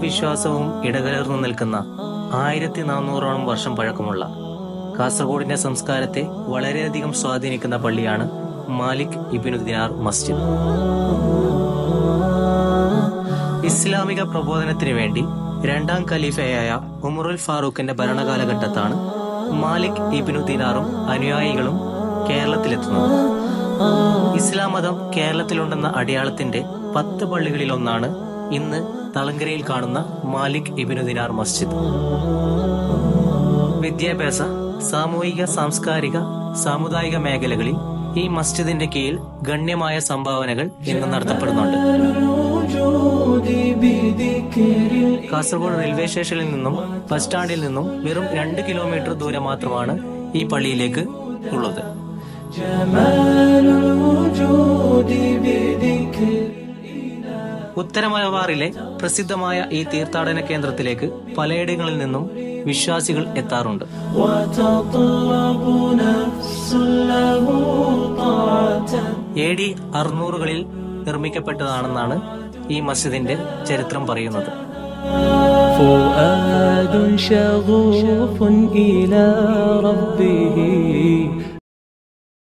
വിശ്വാസവും ഇടകലർന്നു നിൽക്കുന്ന ആയിരത്തി നാനൂറോളം വർഷം പഴക്കമുള്ള കാസർഗോഡിന്റെ സംസ്കാരത്തെ വളരെയധികം സ്വാധീനിക്കുന്ന പള്ളിയാണ് മാലിക് ഇബിനു ദിനാർ മസ്ജിദ് ഇസ്ലാമിക പ്രബോധനത്തിന് വേണ്ടി രണ്ടാം ഖലീഫയായ ഉമറുൽ ഫാറൂഖിന്റെ ഭരണകാലഘട്ടത്താണ് മാലിക് ഇബിനു ദിനാറും അനുയായികളും കേരളത്തിലെത്തുന്നത് ഇസ്ലാം മതം കേരളത്തിലുണ്ടെന്ന അടയാളത്തിന്റെ പത്ത് പള്ളികളിൽ ഒന്നാണ് ഇന്ന് തളങ്കരയിൽ കാണുന്ന മാലിക് ഇബിനു ദിനാർ മസ്ജിദ് വിദ്യാഭ്യാസ സാമൂഹിക സാംസ്കാരിക സാമുദായിക മേഖലകളിൽ ഈ മസ്ജിദിന്റെ കീഴിൽ ഗണ്യമായ സംഭാവനകൾ ഇന്ന് നടത്തപ്പെടുന്നുണ്ട് കാസർഗോഡ് റെയിൽവേ സ്റ്റേഷനിൽ നിന്നും ബസ് സ്റ്റാൻഡിൽ നിന്നും വെറും രണ്ട് കിലോമീറ്റർ ദൂരം മാത്രമാണ് ഈ പള്ളിയിലേക്ക് ഉള്ളത് ഉത്തര മലബാറിലെ പ്രസിദ്ധമായ ഈ തീർത്ഥാടന കേന്ദ്രത്തിലേക്ക് പലയിടങ്ങളിൽ നിന്നും വിശ്വാസികൾ എത്താറുണ്ട് എ ഡി അറുന്നൂറുകളിൽ നിർമ്മിക്കപ്പെട്ടതാണെന്നാണ് ഈ മസ്ജിദിന്റെ ചരിത്രം പറയുന്നത് فؤاد شغوف إلى ربه